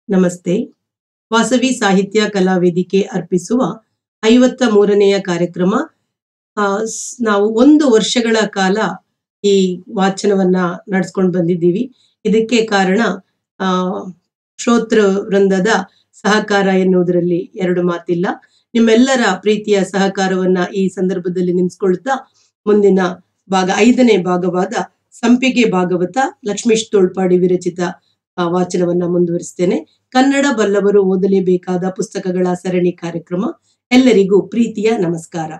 ನಮಸ್ತೆ ವಾಸವಿ ಸಾಹಿತ್ಯ ಕಲಾ ವೇದಿಕೆ ಅರ್ಪಿಸುವ ಐವತ್ತ ಮೂರನೆಯ ಕಾರ್ಯಕ್ರಮ ಆ, ಸ್- ನಾವು ಒಂದು ವರ್ಷಗಳ ಕಾಲ ಈ ವಾಚನವನ್ನ ನಡೆಸ್ಕೊಂಡು ಬಂದಿದ್ದೀವಿ ಇದಕ್ಕೆ ಕಾರಣ ಆ ಶ್ರೋತೃ ವೃಂದದ ಸಹಕಾರ ಎನ್ನುವುದರಲ್ಲಿ ಎರಡು ಮಾತಿಲ್ಲ ನಿಮ್ಮೆಲ್ಲರ ಪ್ರೀತಿಯ ಸಹಕಾರವನ್ನ ಈ ಸಂದರ್ಭದಲ್ಲಿ ನೆನೆಸ್ಕೊಳ್ತಾ ಮುಂದಿನ ಭಾಗ ಐದನೇ ಭಾಗವಾದ ಸಂಪಿಗೆ ಭಾಗವತ ಲಕ್ಷ್ಮೀಶ್ ತೋಳ್ಪಾಡಿ ವಿರಚಿತ ಆ, ವಾಚನವನ್ನ ಮುಂದುವರಿಸ್ತೇನೆ ಕನ್ನಡ ಬಲ್ಲವರು ಓದಲೇಬೇಕಾದ ಪುಸ್ತಕಗಳ ಸರಣಿ ಕಾರ್ಯಕ್ರಮ ಎಲ್ಲರಿಗೂ ಪ್ರೀತಿಯ ನಮಸ್ಕಾರ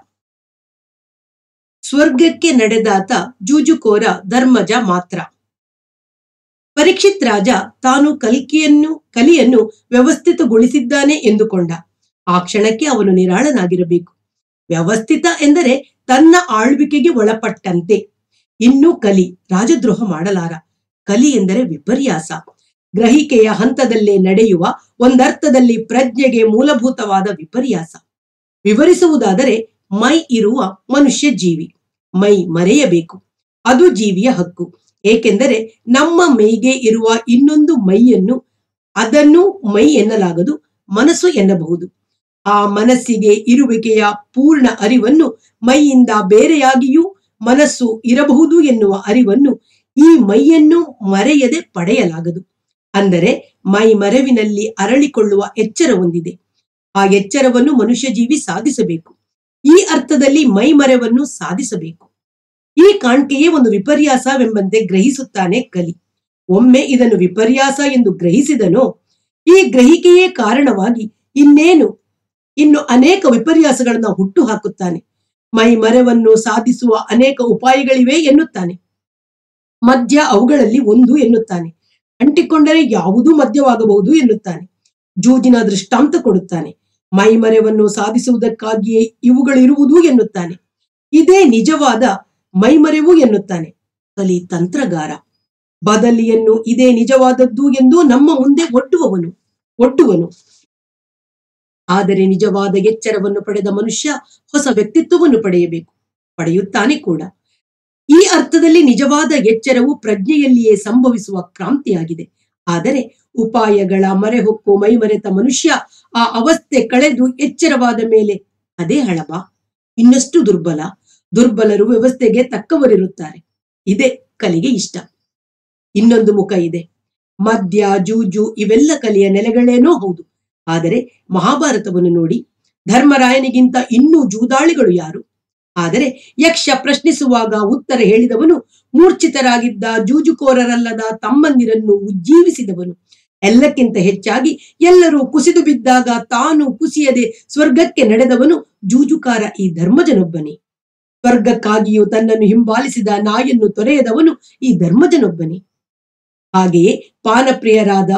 ಸ್ವರ್ಗಕ್ಕೆ ನಡೆದಾತ ಜೂಜುಕೋರ ಧರ್ಮಜ ಮಾತ್ರ ಪರೀಕ್ಷಿತ್ ರಾಜ ತಾನು ಕಲ್ಕಿಯನ್ನು ಕಲಿಯನ್ನು ವ್ಯವಸ್ಥಿತಗೊಳಿಸಿದ್ದಾನೆ ಎಂದುಕೊಂಡ ಆ ಕ್ಷಣಕ್ಕೆ ಅವನು ನಿರಾಳನಾಗಿರಬೇಕು ವ್ಯವಸ್ಥಿತ ಎಂದರೆ ತನ್ನ ಆಳ್ವಿಕೆಗೆ ಒಳಪಟ್ಟಂತೆ ಇನ್ನು ಕಲಿ ರಾಜದ್ರೋಹ ಮಾಡಲಾರ ಕಲಿ ಎಂದರೆ ವಿಪರ್ಯಾಸ ಗ್ರಹಿಕೆಯ ಹಂತದಲ್ಲೇ ನಡೆಯುವ ಒಂದರ್ಥದಲ್ಲಿ ಪ್ರಜ್ಞೆಗೆ ಮೂಲಭೂತವಾದ ವಿಪರ್ಯಾಸ ವಿವರಿಸುವುದಾದರೆ ಮೈ ಇರುವ ಮನುಷ್ಯ ಜೀವಿ ಮೈ ಮರೆಯಬೇಕು ಅದು ಜೀವಿಯ ಹಕ್ಕು ಏಕೆಂದರೆ ನಮ್ಮ ಮೈಗೆ ಇರುವ ಇನ್ನೊಂದು ಮೈಯನ್ನು ಅದನ್ನು ಮೈ ಎನ್ನಲಾಗದು ಮನಸ್ಸು ಎನ್ನಬಹುದು ಆ ಮನಸ್ಸಿಗೆ ಇರುವಿಕೆಯ ಪೂರ್ಣ ಅರಿವನ್ನು ಮೈಯಿಂದ ಬೇರೆಯಾಗಿಯೂ ಮನಸ್ಸು ಇರಬಹುದು ಎನ್ನುವ ಅರಿವನ್ನು ಈ ಮೈಯನ್ನು ಮರೆಯದೆ ಪಡೆಯಲಾಗದು ಅಂದರೆ ಮೈ ಮರೆವಿನಲ್ಲಿ ಅರಳಿಕೊಳ್ಳುವ ಎಚ್ಚರ ಹೊಂದಿದೆ ಆ ಎಚ್ಚರವನ್ನು ಮನುಷ್ಯ ಜೀವಿ ಸಾಧಿಸಬೇಕು ಈ ಅರ್ಥದಲ್ಲಿ ಮೈ ಮರೆವನ್ನು ಸಾಧಿಸಬೇಕು ಈ ಕಾಣ್ಕೆಯೇ ಒಂದು ವಿಪರ್ಯಾಸವೆಂಬಂತೆ ಗ್ರಹಿಸುತ್ತಾನೆ ಕಲಿ ಒಮ್ಮೆ ಇದನ್ನು ವಿಪರ್ಯಾಸ ಎಂದು ಗ್ರಹಿಸಿದನೋ ಈ ಗ್ರಹಿಕೆಯೇ ಕಾರಣವಾಗಿ ಇನ್ನೇನು ಇನ್ನು ಅನೇಕ ವಿಪರ್ಯಾಸಗಳನ್ನ ಹುಟ್ಟು ಹಾಕುತ್ತಾನೆ ಮೈ ಮರೆವನ್ನು ಸಾಧಿಸುವ ಅನೇಕ ಉಪಾಯಗಳಿವೆ ಎನ್ನುತ್ತಾನೆ ಮದ್ಯ ಅವುಗಳಲ್ಲಿ ಒಂದು ಎನ್ನುತ್ತಾನೆ ಅಂಟಿಕೊಂಡರೆ ಯಾವುದೂ ಮದ್ಯವಾಗಬಹುದು ಎನ್ನುತ್ತಾನೆ ಜೂಜಿನ ದೃಷ್ಟಾಂತ ಕೊಡುತ್ತಾನೆ ಮೈಮರೆವನ್ನು ಸಾಧಿಸುವುದಕ್ಕಾಗಿಯೇ ಇವುಗಳಿರುವುದು ಎನ್ನುತ್ತಾನೆ ಇದೇ ನಿಜವಾದ ಮೈಮರೆವು ಎನ್ನುತ್ತಾನೆ ಕಲಿ ತಂತ್ರಗಾರ ಬದಲಿಯನ್ನು ಇದೇ ನಿಜವಾದದ್ದು ಎಂದು ನಮ್ಮ ಮುಂದೆ ಒಡ್ಡುವವನು ಒಡ್ಡುವನು ಆದರೆ ನಿಜವಾದ ಎಚ್ಚರವನ್ನು ಪಡೆದ ಮನುಷ್ಯ ಹೊಸ ವ್ಯಕ್ತಿತ್ವವನ್ನು ಪಡೆಯಬೇಕು ಪಡೆಯುತ್ತಾನೆ ಕೂಡ ಈ ಅರ್ಥದಲ್ಲಿ ನಿಜವಾದ ಎಚ್ಚರವು ಪ್ರಜ್ಞೆಯಲ್ಲಿಯೇ ಸಂಭವಿಸುವ ಕ್ರಾಂತಿಯಾಗಿದೆ ಆದರೆ ಉಪಾಯಗಳ ಮರೆಹೊಕ್ಕು ಮೈಮರೆತ ಮನುಷ್ಯ ಆ ಅವಸ್ಥೆ ಕಳೆದು ಎಚ್ಚರವಾದ ಮೇಲೆ ಅದೇ ಹಳಬ ಇನ್ನಷ್ಟು ದುರ್ಬಲ ದುರ್ಬಲರು ವ್ಯವಸ್ಥೆಗೆ ತಕ್ಕವರಿರುತ್ತಾರೆ ಇದೇ ಕಲಿಗೆ ಇಷ್ಟ ಇನ್ನೊಂದು ಮುಖ ಇದೆ ಮದ್ಯ ಜೂಜು ಇವೆಲ್ಲ ಕಲಿಯ ನೆಲೆಗಳೇನೋ ಹೌದು ಆದರೆ ಮಹಾಭಾರತವನ್ನು ನೋಡಿ ಧರ್ಮರಾಯನಿಗಿಂತ ಇನ್ನೂ ಜೂದಾಳಿಗಳು ಯಾರು ಆದರೆ ಯಕ್ಷ ಪ್ರಶ್ನಿಸುವಾಗ ಉತ್ತರ ಹೇಳಿದವನು ಮೂರ್ಛಿತರಾಗಿದ್ದ ಜೂಜುಕೋರರಲ್ಲದ ತಮ್ಮಂದಿರನ್ನು ಉಜ್ಜೀವಿಸಿದವನು ಎಲ್ಲಕ್ಕಿಂತ ಹೆಚ್ಚಾಗಿ ಎಲ್ಲರೂ ಕುಸಿದು ಬಿದ್ದಾಗ ತಾನು ಕುಸಿಯದೆ ಸ್ವರ್ಗಕ್ಕೆ ನಡೆದವನು ಜೂಜುಕಾರ ಈ ಧರ್ಮಜನೊಬ್ಬನೇ ಸ್ವರ್ಗಕ್ಕಾಗಿಯೂ ತನ್ನನ್ನು ಹಿಂಬಾಲಿಸಿದ ನಾಯನ್ನು ತೊರೆಯದವನು ಈ ಧರ್ಮಜನೊಬ್ಬನೇ ಹಾಗೆಯೇ ಪಾನಪ್ರಿಯರಾದ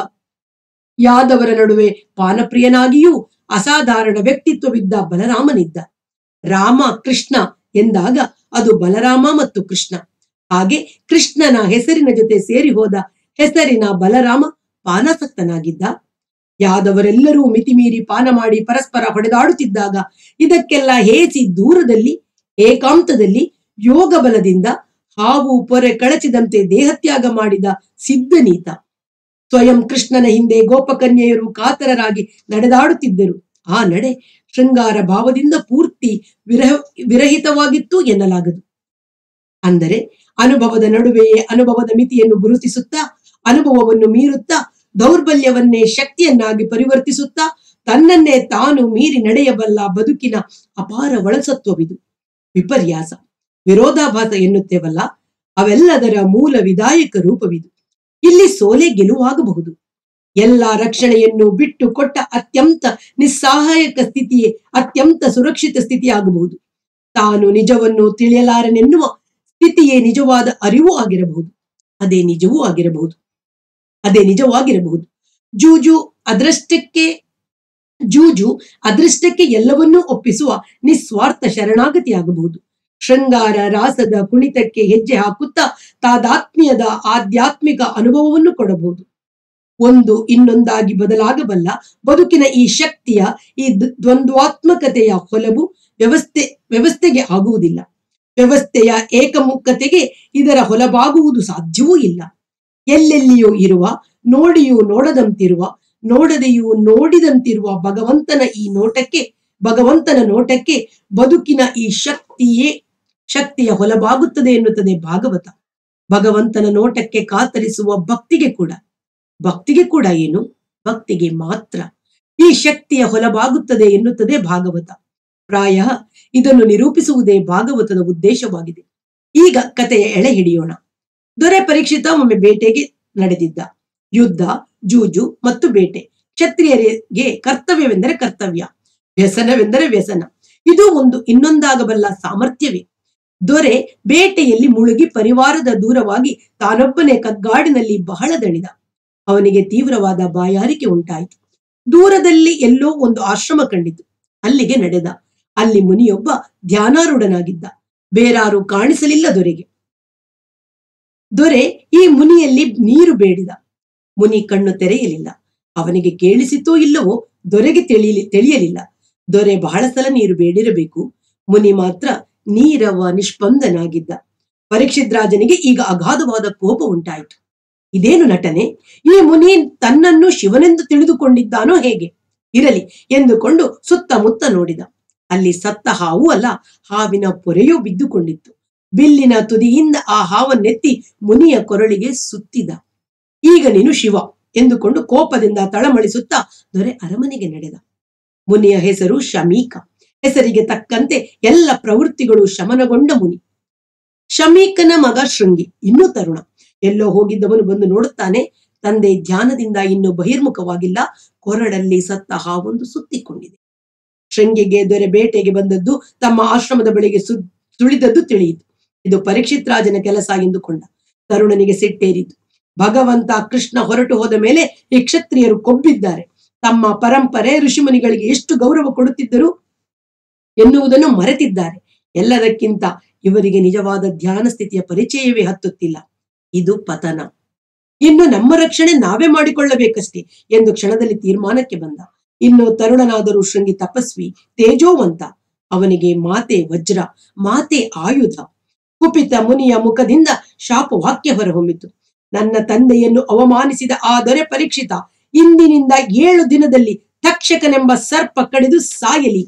ಯಾದವರ ನಡುವೆ ಪಾನಪ್ರಿಯನಾಗಿಯೂ ಅಸಾಧಾರಣ ವ್ಯಕ್ತಿತ್ವವಿದ್ದ ಬಲರಾಮನಿದ್ದ ರಾಮ ಕೃಷ್ಣ ಎಂದಾಗ ಅದು ಬಲರಾಮ ಮತ್ತು ಕೃಷ್ಣ ಹಾಗೆ ಕೃಷ್ಣನ ಹೆಸರಿನ ಜೊತೆ ಸೇರಿ ಹೋದ ಹೆಸರಿನ ಬಲರಾಮ ಪಾನಾಸಕ್ತನಾಗಿದ್ದ ಯಾದವರೆಲ್ಲರೂ ಮಿತಿಮೀರಿ ಪಾನ ಮಾಡಿ ಪರಸ್ಪರ ಹೊಡೆದಾಡುತ್ತಿದ್ದಾಗ ಇದಕ್ಕೆಲ್ಲ ಹೇಸಿ ದೂರದಲ್ಲಿ ಏಕಾಂತದಲ್ಲಿ ಯೋಗ ಬಲದಿಂದ ಹಾವು ಪೊರೆ ಕಳಚಿದಂತೆ ದೇಹತ್ಯಾಗ ಮಾಡಿದ ಸಿದ್ಧನೀತ ಸ್ವಯಂ ಕೃಷ್ಣನ ಹಿಂದೆ ಗೋಪಕನ್ಯೆಯರು ಕಾತರರಾಗಿ ನಡೆದಾಡುತ್ತಿದ್ದರು ಆ ನಡೆ ಶೃಂಗಾರ ಭಾವದಿಂದ ಪೂರ್ತಿ ವಿರಹ ವಿರಹಿತವಾಗಿತ್ತು ಎನ್ನಲಾಗದು ಅಂದರೆ ಅನುಭವದ ನಡುವೆಯೇ ಅನುಭವದ ಮಿತಿಯನ್ನು ಗುರುತಿಸುತ್ತಾ ಅನುಭವವನ್ನು ಮೀರುತ್ತಾ ದೌರ್ಬಲ್ಯವನ್ನೇ ಶಕ್ತಿಯನ್ನಾಗಿ ಪರಿವರ್ತಿಸುತ್ತಾ ತನ್ನನ್ನೇ ತಾನು ಮೀರಿ ನಡೆಯಬಲ್ಲ ಬದುಕಿನ ಅಪಾರ ಒಳಸತ್ವವಿದು ವಿಪರ್ಯಾಸ ವಿರೋಧಾಭಾಸ ಎನ್ನುತ್ತೇವಲ್ಲ ಅವೆಲ್ಲದರ ಮೂಲ ವಿಧಾಯಕ ರೂಪವಿದು ಇಲ್ಲಿ ಸೋಲೆ ಗೆಲುವಾಗಬಹುದು ಎಲ್ಲ ರಕ್ಷಣೆಯನ್ನು ಬಿಟ್ಟು ಕೊಟ್ಟ ಅತ್ಯಂತ ನಿಸ್ಸಹಾಯಕ ಸ್ಥಿತಿಯೇ ಅತ್ಯಂತ ಸುರಕ್ಷಿತ ಸ್ಥಿತಿಯಾಗಬಹುದು ತಾನು ನಿಜವನ್ನು ತಿಳಿಯಲಾರನೆನ್ನುವ ಸ್ಥಿತಿಯೇ ನಿಜವಾದ ಅರಿವು ಆಗಿರಬಹುದು ಅದೇ ನಿಜವೂ ಆಗಿರಬಹುದು ಅದೇ ನಿಜವಾಗಿರಬಹುದು ಜೂಜು ಅದೃಷ್ಟಕ್ಕೆ ಜೂಜು ಅದೃಷ್ಟಕ್ಕೆ ಎಲ್ಲವನ್ನೂ ಒಪ್ಪಿಸುವ ನಿಸ್ವಾರ್ಥ ಶರಣಾಗತಿಯಾಗಬಹುದು ಶೃಂಗಾರ ರಾಸದ ಕುಣಿತಕ್ಕೆ ಹೆಜ್ಜೆ ಹಾಕುತ್ತಾ ತಾದಾತ್ಮ್ಯದ ಆಧ್ಯಾತ್ಮಿಕ ಅನುಭವವನ್ನು ಕೊಡಬಹುದು ಒಂದು ಇನ್ನೊಂದಾಗಿ ಬದಲಾಗಬಲ್ಲ ಬದುಕಿನ ಈ ಶಕ್ತಿಯ ಈ ದ್- ದ್ವಂದ್ವಾತ್ಮಕತೆಯ ಹೊಲವು ವ್ಯವಸ್ಥೆ ವ್ಯವಸ್ಥೆಗೆ ಆಗುವುದಿಲ್ಲ ವ್ಯವಸ್ಥೆಯ ಏಕಮುಖತೆಗೆ ಇದರ ಹೊಲಬಾಗುವುದು ಸಾಧ್ಯವೂ ಇಲ್ಲ ಎಲ್ಲೆಲ್ಲಿಯೂ ಇರುವ ನೋಡಿಯೂ ನೋಡದಂತಿರುವ ನೋಡದೆಯೂ ನೋಡಿದಂತಿರುವ ಭಗವಂತನ ಈ ನೋಟಕ್ಕೆ ಭಗವಂತನ ನೋಟಕ್ಕೆ ಬದುಕಿನ ಈ ಶಕ್ತಿಯೇ ಶಕ್ತಿಯ ಹೊಲಬಾಗುತ್ತದೆ ಎನ್ನುತ್ತದೆ ಭಾಗವತ ಭಗವಂತನ ನೋಟಕ್ಕೆ ಕಾತರಿಸುವ ಭಕ್ತಿಗೆ ಕೂಡ ಭಕ್ತಿಗೆ ಕೂಡ ಏನು ಭಕ್ತಿಗೆ ಮಾತ್ರ ಈ ಶಕ್ತಿಯ ಹೊಲಬಾಗುತ್ತದೆ ಎನ್ನುತ್ತದೆ ಭಾಗವತ ಪ್ರಾಯ ಇದನ್ನು ನಿರೂಪಿಸುವುದೇ ಭಾಗವತದ ಉದ್ದೇಶವಾಗಿದೆ ಈಗ ಕಥೆಯ ಎಳೆ ಹಿಡಿಯೋಣ ದೊರೆ ಪರೀಕ್ಷಿತ ಒಮ್ಮೆ ಬೇಟೆಗೆ ನಡೆದಿದ್ದ ಯುದ್ಧ ಜೂಜು ಮತ್ತು ಬೇಟೆ ಕ್ಷತ್ರಿಯರಿಗೆ ಕರ್ತವ್ಯವೆಂದರೆ ಕರ್ತವ್ಯ ವ್ಯಸನವೆಂದರೆ ವ್ಯಸನ ಇದು ಒಂದು ಇನ್ನೊಂದಾಗಬಲ್ಲ ಸಾಮರ್ಥ್ಯವೇ ದೊರೆ ಬೇಟೆಯಲ್ಲಿ ಮುಳುಗಿ ಪರಿವಾರದ ದೂರವಾಗಿ ತಾನೊಬ್ಬನೇ ಕಗ್ಗಾಡಿನಲ್ಲಿ ಬಹಳ ದಣಿದ ಅವನಿಗೆ ತೀವ್ರವಾದ ಬಾಯಾರಿಕೆ ಉಂಟಾಯಿತು ದೂರದಲ್ಲಿ ಎಲ್ಲೋ ಒಂದು ಆಶ್ರಮ ಕಂಡಿತು ಅಲ್ಲಿಗೆ ನಡೆದ ಅಲ್ಲಿ ಮುನಿಯೊಬ್ಬ ಧ್ಯಾನಾರೂಢನಾಗಿದ್ದ ಬೇರಾರು ಕಾಣಿಸಲಿಲ್ಲ ದೊರೆಗೆ ದೊರೆ ಈ ಮುನಿಯಲ್ಲಿ ನೀರು ಬೇಡಿದ ಮುನಿ ಕಣ್ಣು ತೆರೆಯಲಿಲ್ಲ ಅವನಿಗೆ ಕೇಳಿಸಿತೋ ಇಲ್ಲವೋ ದೊರೆಗೆ ತಿಳಿಯಲಿ ತಿಳಿಯಲಿಲ್ಲ ದೊರೆ ಬಹಳ ಸಲ ನೀರು ಬೇಡಿರಬೇಕು ಮುನಿ ಮಾತ್ರ ನೀರವ ನಿಷ್ಪಂದನಾಗಿದ್ದ ಪರೀಕ್ಷಿತ್ ರಾಜನಿಗೆ ಈಗ ಅಗಾಧವಾದ ಕೋಪ ಉಂಟಾಯಿತು ಇದೇನು ನಟನೆ ಈ ಮುನಿ ತನ್ನನ್ನು ಶಿವನೆಂದು ತಿಳಿದುಕೊಂಡಿದ್ದಾನೋ ಹೇಗೆ ಇರಲಿ ಎಂದುಕೊಂಡು ಸುತ್ತಮುತ್ತ ನೋಡಿದ ಅಲ್ಲಿ ಸತ್ತ ಹಾವು ಅಲ್ಲ ಹಾವಿನ ಪೊರೆಯೂ ಬಿದ್ದುಕೊಂಡಿತ್ತು ಬಿಲ್ಲಿನ ತುದಿಯಿಂದ ಆ ಹಾವನ್ನೆತ್ತಿ ಮುನಿಯ ಕೊರಳಿಗೆ ಸುತ್ತಿದ ಈಗ ನೀನು ಶಿವ ಎಂದುಕೊಂಡು ಕೋಪದಿಂದ ತಳಮಳಿಸುತ್ತಾ ದೊರೆ ಅರಮನೆಗೆ ನಡೆದ ಮುನಿಯ ಹೆಸರು ಶಮೀಕ ಹೆಸರಿಗೆ ತಕ್ಕಂತೆ ಎಲ್ಲ ಪ್ರವೃತ್ತಿಗಳು ಶಮನಗೊಂಡ ಮುನಿ ಶಮೀಕನ ಮಗ ಶೃಂಗಿ ಇನ್ನೂ ತರುಣ ಎಲ್ಲೋ ಹೋಗಿದ್ದವನು ಬಂದು ನೋಡುತ್ತಾನೆ ತಂದೆ ಧ್ಯಾನದಿಂದ ಇನ್ನು ಬಹಿರ್ಮುಖವಾಗಿಲ್ಲ ಕೊರಡಲ್ಲಿ ಸತ್ತ ಹಾವೊಂದು ಸುತ್ತಿಕೊಂಡಿದೆ ಶೃಂಗಿಗೆ ದೊರೆ ಬೇಟೆಗೆ ಬಂದದ್ದು ತಮ್ಮ ಆಶ್ರಮದ ಬಳಿಗೆ ಸು ಸುಳಿದದ್ದು ತಿಳಿಯಿತು ಇದು ಪರೀಕ್ಷಿತ್ ರಾಜನ ಕೆಲಸ ಎಂದುಕೊಂಡ ತರುಣನಿಗೆ ಸಿಟ್ಟೇರಿತು ಭಗವಂತ ಕೃಷ್ಣ ಹೊರಟು ಹೋದ ಮೇಲೆ ಈ ಕ್ಷತ್ರಿಯರು ಕೊಬ್ಬಿದ್ದಾರೆ ತಮ್ಮ ಪರಂಪರೆ ಋಷಿಮುನಿಗಳಿಗೆ ಎಷ್ಟು ಗೌರವ ಕೊಡುತ್ತಿದ್ದರು ಎನ್ನುವುದನ್ನು ಮರೆತಿದ್ದಾರೆ ಎಲ್ಲದಕ್ಕಿಂತ ಇವರಿಗೆ ನಿಜವಾದ ಧ್ಯಾನ ಸ್ಥಿತಿಯ ಪರಿಚಯವೇ ಹತ್ತುತ್ತಿಲ್ಲ ಇದು ಪತನ ಇನ್ನು ನಮ್ಮ ರಕ್ಷಣೆ ನಾವೇ ಮಾಡಿಕೊಳ್ಳಬೇಕಷ್ಟೇ ಎಂದು ಕ್ಷಣದಲ್ಲಿ ತೀರ್ಮಾನಕ್ಕೆ ಬಂದ ಇನ್ನು ತರುಣನಾದರೂ ಶೃಂಗಿ ತಪಸ್ವಿ ತೇಜೋವಂತ ಅವನಿಗೆ ಮಾತೆ ವಜ್ರ ಮಾತೆ ಆಯುಧ ಕುಪಿತ ಮುನಿಯ ಮುಖದಿಂದ ಶಾಪವಾಕ್ಯ ಹೊರಹೊಮ್ಮಿತು ನನ್ನ ತಂದೆಯನ್ನು ಅವಮಾನಿಸಿದ ಆ ದೊರೆ ಪರೀಕ್ಷಿತ ಇಂದಿನಿಂದ ಏಳು ದಿನದಲ್ಲಿ ತಕ್ಷಕನೆಂಬ ಸರ್ಪ ಕಡಿದು ಸಾಯಲಿ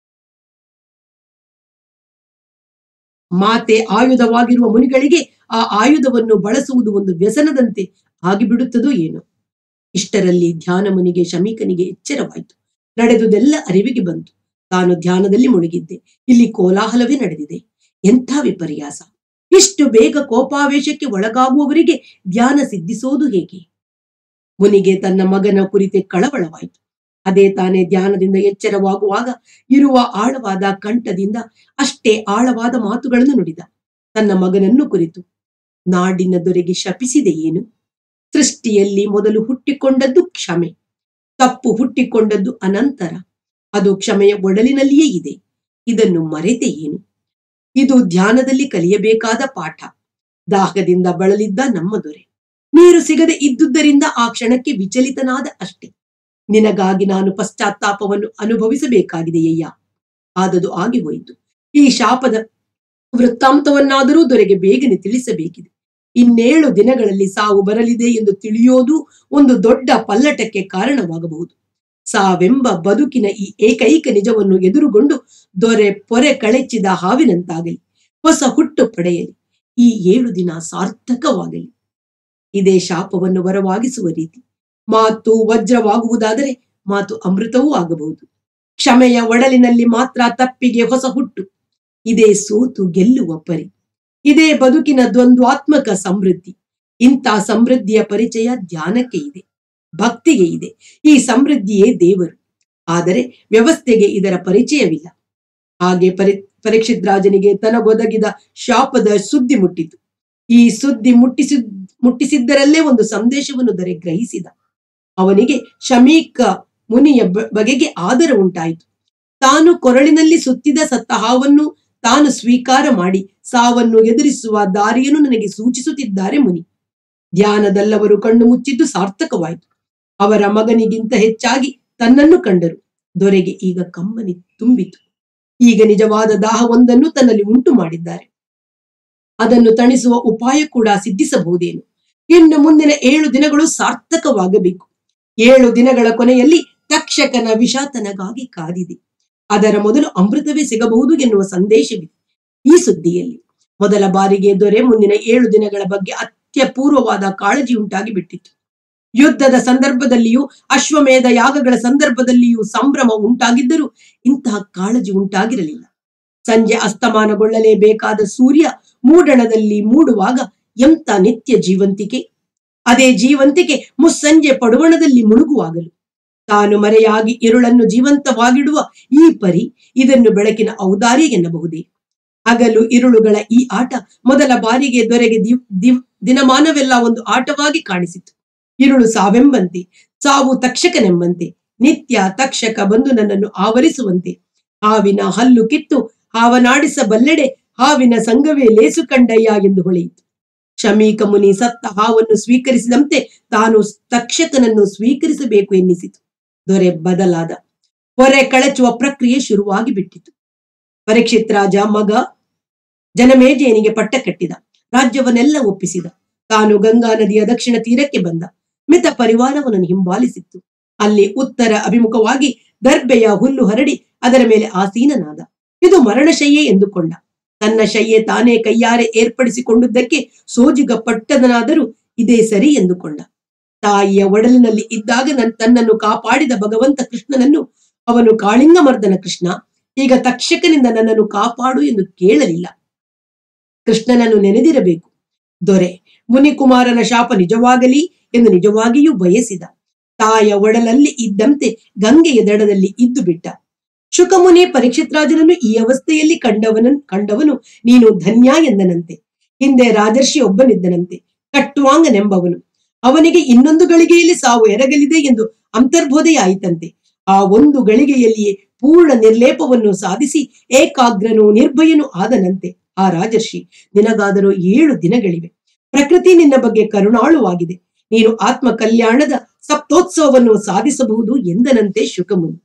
ಮಾತೆ ಆಯುಧವಾಗಿರುವ ಮುನಿಗಳಿಗೆ ಆ ಆಯುಧವನ್ನು ಬಳಸುವುದು ಒಂದು ವ್ಯಸನದಂತೆ ಆಗಿಬಿಡುತ್ತದೋ ಏನೋ ಇಷ್ಟರಲ್ಲಿ ಧ್ಯಾನ ಮುನಿಗೆ ಶಮೀಕನಿಗೆ ಎಚ್ಚರವಾಯಿತು ನಡೆದುದೆಲ್ಲ ಅರಿವಿಗೆ ಬಂತು ತಾನು ಧ್ಯಾನದಲ್ಲಿ ಮುಳುಗಿದ್ದೆ ಇಲ್ಲಿ ಕೋಲಾಹಲವೇ ನಡೆದಿದೆ ಎಂಥ ವಿಪರ್ಯಾಸ ಇಷ್ಟು ಬೇಗ ಕೋಪಾವೇಶಕ್ಕೆ ಒಳಗಾಗುವವರಿಗೆ ಧ್ಯಾನ ಸಿದ್ಧಿಸೋದು ಹೇಗೆ ಮುನಿಗೆ ತನ್ನ ಮಗನ ಕುರಿತೆ ಕಳವಳವಾಯಿತು ಅದೇ ತಾನೇ ಧ್ಯಾನದಿಂದ ಎಚ್ಚರವಾಗುವಾಗ ಇರುವ ಆಳವಾದ ಕಂಠದಿಂದ ಅಷ್ಟೇ ಆಳವಾದ ಮಾತುಗಳನ್ನು ನುಡಿದ ತನ್ನ ಮಗನನ್ನು ಕುರಿತು ನಾಡಿನ ದೊರೆಗೆ ಶಪಿಸಿದೆ ಏನು ಸೃಷ್ಟಿಯಲ್ಲಿ ಮೊದಲು ಹುಟ್ಟಿಕೊಂಡದ್ದು ಕ್ಷಮೆ ತಪ್ಪು ಹುಟ್ಟಿಕೊಂಡದ್ದು ಅನಂತರ ಅದು ಕ್ಷಮೆಯ ಒಡಲಿನಲ್ಲಿಯೇ ಇದೆ ಇದನ್ನು ಮರೆತೆ ಏನು ಇದು ಧ್ಯಾನದಲ್ಲಿ ಕಲಿಯಬೇಕಾದ ಪಾಠ ದಾಹದಿಂದ ಬಳಲಿದ್ದ ನಮ್ಮ ದೊರೆ ನೀರು ಸಿಗದೆ ಇದ್ದುದರಿಂದ ಆ ಕ್ಷಣಕ್ಕೆ ವಿಚಲಿತನಾದ ಅಷ್ಟೇ ನಿನಗಾಗಿ ನಾನು ಪಶ್ಚಾತ್ತಾಪವನ್ನು ಅನುಭವಿಸಬೇಕಾಗಿದೆಯಯ್ಯ ಆದದು ಆಗಿ ಹೋಯಿತು ಈ ಶಾಪದ ವೃತ್ತಾಂತವನ್ನಾದರೂ ದೊರೆಗೆ ಬೇಗನೆ ತಿಳಿಸಬೇಕಿದೆ ಇನ್ನೇಳು ದಿನಗಳಲ್ಲಿ ಸಾವು ಬರಲಿದೆ ಎಂದು ತಿಳಿಯೋದು ಒಂದು ದೊಡ್ಡ ಪಲ್ಲಟಕ್ಕೆ ಕಾರಣವಾಗಬಹುದು ಸಾವೆಂಬ ಬದುಕಿನ ಈ ಏಕೈಕ ನಿಜವನ್ನು ಎದುರುಗೊಂಡು ದೊರೆ ಪೊರೆ ಕಳೆಚಿದ ಹಾವಿನಂತಾಗಲಿ ಹೊಸ ಹುಟ್ಟು ಪಡೆಯಲಿ ಈ ಏಳು ದಿನ ಸಾರ್ಥಕವಾಗಲಿ ಇದೇ ಶಾಪವನ್ನು ವರವಾಗಿಸುವ ರೀತಿ ಮಾತು ವಜ್ರವಾಗುವುದಾದರೆ ಮಾತು ಅಮೃತವೂ ಆಗಬಹುದು ಕ್ಷಮೆಯ ಒಡಲಿನಲ್ಲಿ ಮಾತ್ರ ತಪ್ಪಿಗೆ ಹೊಸ ಹುಟ್ಟು ಇದೇ ಸೋತು ಗೆಲ್ಲುವ ಪರಿ ಇದೇ ಬದುಕಿನ ದ್ವಂದ್ವಾತ್ಮಕ ಸಮೃದ್ಧಿ ಇಂಥ ಸಮೃದ್ಧಿಯ ಪರಿಚಯ ಧ್ಯಾನಕ್ಕೆ ಇದೆ ಭಕ್ತಿಗೆ ಇದೆ ಈ ಸಮೃದ್ಧಿಯೇ ದೇವರು ಆದರೆ ವ್ಯವಸ್ಥೆಗೆ ಇದರ ಪರಿಚಯವಿಲ್ಲ ಹಾಗೆ ಪರಿ ಪರೀಕ್ಷಿತ್ ರಾಜನಿಗೆ ತನಗೊದಗಿದ ಶಾಪದ ಸುದ್ದಿ ಮುಟ್ಟಿತು ಈ ಸುದ್ದಿ ಮುಟ್ಟಿಸಿದ್ ಮುಟ್ಟಿಸಿದ್ದರಲ್ಲೇ ಒಂದು ಸಂದೇಶವನ್ನು ದೊರೆ ಗ್ರಹಿಸಿದ ಅವನಿಗೆ ಶಮೀಕ ಮುನಿಯ ಬ- ಬಗೆಗೆ ಆದರ ಉಂಟಾಯಿತು ತಾನು ಕೊರಳಿನಲ್ಲಿ ಸುತ್ತಿದ ಸತ್ತ ಹಾವನ್ನು ತಾನು ಸ್ವೀಕಾರ ಮಾಡಿ ಸಾವನ್ನು ಎದುರಿಸುವ ದಾರಿಯನ್ನು ನನಗೆ ಸೂಚಿಸುತ್ತಿದ್ದಾರೆ ಮುನಿ ಧ್ಯಾನದಲ್ಲವರು ಕಣ್ಣು ಮುಚ್ಚಿದ್ದು ಸಾರ್ಥಕವಾಯಿತು ಅವರ ಮಗನಿಗಿಂತ ಹೆಚ್ಚಾಗಿ ತನ್ನನ್ನು ಕಂಡರು ದೊರೆಗೆ ಈಗ ಕಮ್ಮನಿ ತುಂಬಿತು ಈಗ ನಿಜವಾದ ದಾಹವೊಂದನ್ನು ತನ್ನಲ್ಲಿ ಉಂಟು ಮಾಡಿದ್ದಾರೆ ಅದನ್ನು ತಣಿಸುವ ಉಪಾಯ ಕೂಡ ಸಿದ್ಧಿಸಬಹುದೇನು ಇನ್ನು ಮುಂದಿನ ಏಳು ದಿನಗಳು ಸಾರ್ಥಕವಾಗಬೇಕು ಏಳು ದಿನಗಳ ಕೊನೆಯಲ್ಲಿ ತಕ್ಷಕನ ವಿಷಾತನಗಾಗಿ ಕಾದಿದೆ ಅದರ ಮೊದಲು ಅಮೃತವೇ ಸಿಗಬಹುದು ಎನ್ನುವ ಸಂದೇಶವಿದೆ ಈ ಸುದ್ದಿಯಲ್ಲಿ ಮೊದಲ ಬಾರಿಗೆ ದೊರೆ ಮುಂದಿನ ಏಳು ದಿನಗಳ ಬಗ್ಗೆ ಅತ್ಯಪೂರ್ವವಾದ ಕಾಳಜಿ ಉಂಟಾಗಿ ಬಿಟ್ಟಿತು ಯುದ್ಧದ ಸಂದರ್ಭದಲ್ಲಿಯೂ ಅಶ್ವಮೇಧ ಯಾಗಗಳ ಸಂದರ್ಭದಲ್ಲಿಯೂ ಸಂಭ್ರಮ ಉಂಟಾಗಿದ್ದರೂ ಇಂತಹ ಕಾಳಜಿ ಉಂಟಾಗಿರಲಿಲ್ಲ ಸಂಜೆ ಅಸ್ತಮಾನಗೊಳ್ಳಲೇಬೇಕಾದ ಸೂರ್ಯ ಮೂಡಣದಲ್ಲಿ ಮೂಡುವಾಗ ಎಂತ ನಿತ್ಯ ಜೀವಂತಿಕೆ ಅದೇ ಜೀವಂತಿಕೆ ಮುಸ್ಸಂಜೆ ಪಡುವಣದಲ್ಲಿ ಮುಳುಗುವಾಗಲು ತಾನು ಮರೆಯಾಗಿ ಇರುಳನ್ನು ಜೀವಂತವಾಗಿಡುವ ಈ ಪರಿ ಇದನ್ನು ಬೆಳಕಿನ ಔದಾರ್ಯ ಎನ್ನಬಹುದೇ ಹಗಲು ಇರುಳುಗಳ ಈ ಆಟ ಮೊದಲ ಬಾರಿಗೆ ದೊರೆಗೆ ದಿವ್ ದಿವ್ ದಿನಮಾನವೆಲ್ಲ ಒಂದು ಆಟವಾಗಿ ಕಾಣಿಸಿತು ಇರುಳು ಸಾವೆಂಬಂತೆ ಸಾವು ತಕ್ಷಕನೆಂಬಂತೆ ನಿತ್ಯ ತಕ್ಷಕ ಬಂದು ನನ್ನನ್ನು ಆವರಿಸುವಂತೆ ಹಾವಿನ ಹಲ್ಲು ಕಿತ್ತು ಹಾವನಾಡಿಸಬಲ್ಲೆಡೆ ಹಾವಿನ ಸಂಘವೇ ಲೇಸು ಕಂಡಯ್ಯ ಎಂದು ಹೊಳೆಯಿತು ಶಮೀಕ ಮುನಿ ಸತ್ತ ಹಾವನ್ನು ಸ್ವೀಕರಿಸಿದಂತೆ ತಾನು ತಕ್ಷಕನನ್ನು ಸ್ವೀಕರಿಸಬೇಕು ಎನ್ನಿಸಿತು ದೊರೆ ಬದಲಾದ ಹೊರೆ ಕಳಚುವ ಪ್ರಕ್ರಿಯೆ ಶುರುವಾಗಿ ಬಿಟ್ಟಿತು ಪರೀಕ್ಷಿತ್ ರಾಜ ಮಗ ಜನಮೇಜಯನಿಗೆ ಪಟ್ಟ ಕಟ್ಟಿದ ರಾಜ್ಯವನ್ನೆಲ್ಲ ಒಪ್ಪಿಸಿದ ತಾನು ಗಂಗಾ ನದಿಯ ದಕ್ಷಿಣ ತೀರಕ್ಕೆ ಬಂದ ಮಿತ ಪರಿವಾರವನ್ನು ಹಿಂಬಾಲಿಸಿತ್ತು ಅಲ್ಲಿ ಉತ್ತರ ಅಭಿಮುಖವಾಗಿ ದರ್ಬೆಯ ಹುಲ್ಲು ಹರಡಿ ಅದರ ಮೇಲೆ ಆಸೀನನಾದ ಇದು ಮರಣಶಯ್ಯೆ ಎಂದುಕೊಂಡ ತನ್ನ ಶಯ್ಯೆ ತಾನೇ ಕೈಯಾರೆ ಏರ್ಪಡಿಸಿಕೊಂಡುದಕ್ಕೆ ಸೋಜಿಗ ಪಟ್ಟದನಾದರೂ ಇದೇ ಸರಿ ಎಂದುಕೊಂಡ ತಾಯಿಯ ಒಡಲಿನಲ್ಲಿ ಇದ್ದಾಗ ನನ್ ತನ್ನನ್ನು ಕಾಪಾಡಿದ ಭಗವಂತ ಕೃಷ್ಣನನ್ನು ಅವನು ಕಾಳಿಂಗಮರ್ದನ ಕೃಷ್ಣ ಈಗ ತಕ್ಷಕನಿಂದ ನನ್ನನ್ನು ಕಾಪಾಡು ಎಂದು ಕೇಳಲಿಲ್ಲ ಕೃಷ್ಣನನ್ನು ನೆನೆದಿರಬೇಕು ದೊರೆ ಮುನಿಕುಮಾರನ ಶಾಪ ನಿಜವಾಗಲಿ ಎಂದು ನಿಜವಾಗಿಯೂ ಬಯಸಿದ ತಾಯ ಒಡಲಲ್ಲಿ ಇದ್ದಂತೆ ಗಂಗೆಯ ದಡದಲ್ಲಿ ಇದ್ದು ಬಿಟ್ಟ ಶುಕಮುನಿ ಪರೀಕ್ಷಿತ್ರಾಜನನ್ನು ಈ ಅವಸ್ಥೆಯಲ್ಲಿ ಕಂಡವನ ಕಂಡವನು ನೀನು ಧನ್ಯ ಎಂದನಂತೆ ಹಿಂದೆ ರಾಜರ್ಷಿ ಒಬ್ಬನಿದ್ದನಂತೆ ಕಟ್ಟುವಾಂಗನೆಂಬವನು ಅವನಿಗೆ ಇನ್ನೊಂದು ಗಳಿಗೆಯಲ್ಲಿ ಸಾವು ಎರಗಲಿದೆ ಎಂದು ಅಂತರ್ಬೋಧೆಯಾಯಿತಂತೆ ಆ ಒಂದು ಗಳಿಗೆಯಲ್ಲಿಯೇ ಪೂರ್ಣ ನಿರ್ಲೇಪವನ್ನು ಸಾಧಿಸಿ ಏಕಾಗ್ರನು ನಿರ್ಭಯನು ಆದನಂತೆ ಆ ರಾಜರ್ಷಿ ನಿನಗಾದರೂ ಏಳು ದಿನಗಳಿವೆ ಪ್ರಕೃತಿ ನಿನ್ನ ಬಗ್ಗೆ ಕರುಣಾಳುವಾಗಿದೆ ನೀನು ಆತ್ಮ ಕಲ್ಯಾಣದ ಸಪ್ತೋತ್ಸವವನ್ನು ಸಾಧಿಸಬಹುದು ಎಂದನಂತೆ ಶುಕಮುನಿ